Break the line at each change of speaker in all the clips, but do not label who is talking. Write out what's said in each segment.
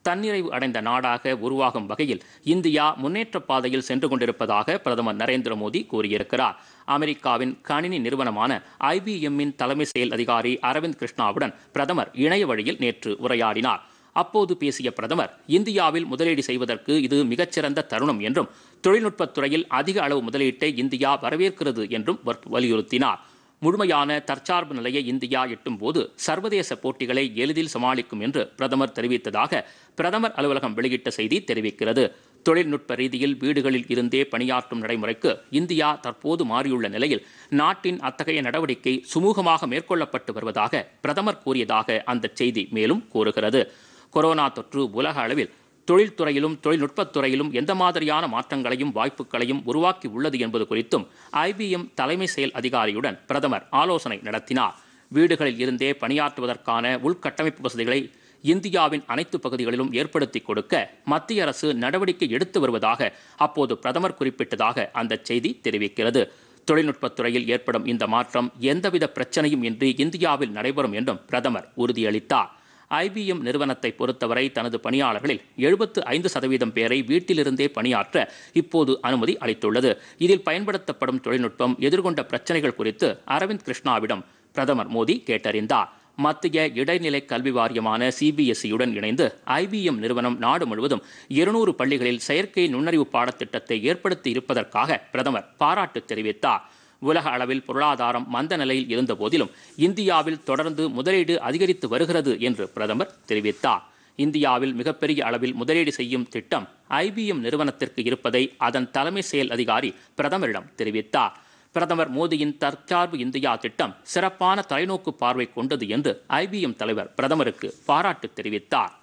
தன்னிறைவு அடைந்த நாடாக உருவாகும் வகையில் இந்தியா முன்னேற்ற பாதையில் சென்று கொண்டிருப்பதாக பிரதமர் நரேந்திர மோடி கூறியிருக்கிறார் அமெரிக்காவின் கணினி நிறுவனமான ஐபிஎம்மின் தலைமை செயல் அதிகாரி அரவிந்த் கிருஷ்ணாவுடன் பிரதமர் இணைய வழியில் நேற்று உரையாடினார் அப்போது பேசிய பிரதமர் இந்தியாவில் முதலீடு செய்வதற்கு இது மிகச்சிறந்த தருணம் என்றும் தொழில்நுட்பத் துறையில் அதிக அளவு முதலீட்டை இந்தியா வரவேற்கிறது என்றும் வலியுறுத்தினார் முழுமையான தற்சார்பு நிலையை இந்தியா எட்டும் போது சர்வதேச போட்டிகளை எளிதில் சமாளிக்கும் என்று பிரதமர் தெரிவித்ததாக பிரதமர் அலுவலகம் வெளியிட்ட செய்தி தெரிவிக்கிறது தொழில்நுட்ப ரீதியில் வீடுகளில் இருந்தே பணியாற்றும் நடைமுறைக்கு இந்தியா தற்போது மாறியுள்ள நிலையில் நாட்டின் அத்தகைய நடவடிக்கை சுமூகமாக மேற்கொள்ளப்பட்டு வருவதாக பிரதமர் கூறியதாக அந்த செய்தி மேலும் கூறுகிறது கொரோனா தொற்று உலக அளவில் தொழில்துறையிலும் தொழில்நுட்பத் துறையிலும் எந்த மாதிரியான மாற்றங்களையும் வாய்ப்புகளையும் உருவாக்கி உள்ளது என்பது குறித்தும் ஐபிஎம் தலைமை செயல் அதிகாரியுடன் பிரதமர் ஆலோசனை நடத்தினார் வீடுகளில் இருந்தே பணியாற்றுவதற்கான உள்கட்டமைப்பு வசதிகளை இந்தியாவின் அனைத்து பகுதிகளிலும் ஏற்படுத்தி கொடுக்க மத்திய அரசு நடவடிக்கை எடுத்து வருவதாக அப்போது பிரதமர் குறிப்பிட்டதாக அந்த செய்தி தெரிவிக்கிறது தொழில்நுட்பத் துறையில் ஏற்படும் இந்த மாற்றம் எந்தவித பிரச்சனையும் இன்றி இந்தியாவில் நடைபெறும் என்றும் பிரதமர் உறுதியளித்தார் ஐபிஎம் நிறுவனத்தை பொறுத்தவரை தனது பணியாளர்களில் எழுபத்து ஐந்து சதவீதம் பேரை வீட்டிலிருந்தே பணியாற்ற இப்போது அனுமதி அளித்துள்ளது இதில் பயன்படுத்தப்படும் தொழில்நுட்பம் எதிர்கொண்ட பிரச்சனைகள் குறித்து அரவிந்த் கிருஷ்ணாவிடம் பிரதமர் மோடி கேட்டறிந்தார் மத்திய இடைநிலை கல்வி வாரியமான சிபிஎஸ்இயுடன் இணைந்து ஐபிஎம் நிறுவனம் நாடு முழுவதும் இருநூறு பள்ளிகளில் செயற்கை நுண்ணறிவு பாடத்திட்டத்தை ஏற்படுத்தி இருப்பதற்காக பிரதமர் பாராட்டு தெரிவித்தார் உலக அளவில் பொருளாதாரம் மந்த நிலையில் இருந்த போதிலும் இந்தியாவில் தொடர்ந்து முதலீடு அதிகரித்து வருகிறது என்று பிரதமர் தெரிவித்தார் இந்தியாவில் மிகப்பெரிய அளவில் முதலீடு செய்யும் திட்டம் ஐபிஎம் நிறுவனத்திற்கு இருப்பதை அதன் தலைமை செயல் அதிகாரி பிரதமரிடம் தெரிவித்தார் பிரதமர் மோடியின் தற்சார்பு இந்தியா திட்டம் சிறப்பான தொலைநோக்கு பார்வை கொண்டது என்று ஐபிஎம் தலைவர் பிரதமருக்கு பாராட்டு தெரிவித்தார்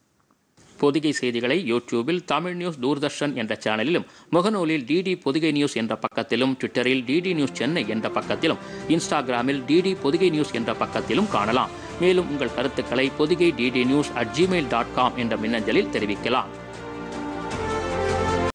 பொதிகை செய்திகளை யூடியூபில் தமிழ் நியூஸ் தூர்தர்ஷன் என்ற சேனலிலும் முகநூலில் டிடி பொதிகை நியூஸ் என்ற பக்கத்திலும் ட்விட்டரில் டிடி நியூஸ் சென்னை என்ற பக்கத்திலும் இன்ஸ்டாகிராமில் டிடி பொதிகை நியூஸ் என்ற பக்கத்திலும் காணலாம் மேலும் உங்கள் கருத்துக்களை Podhigai DD news at Gmail dot com என்ற மின்னஞ்சலில் தெரிவிக்கலாம்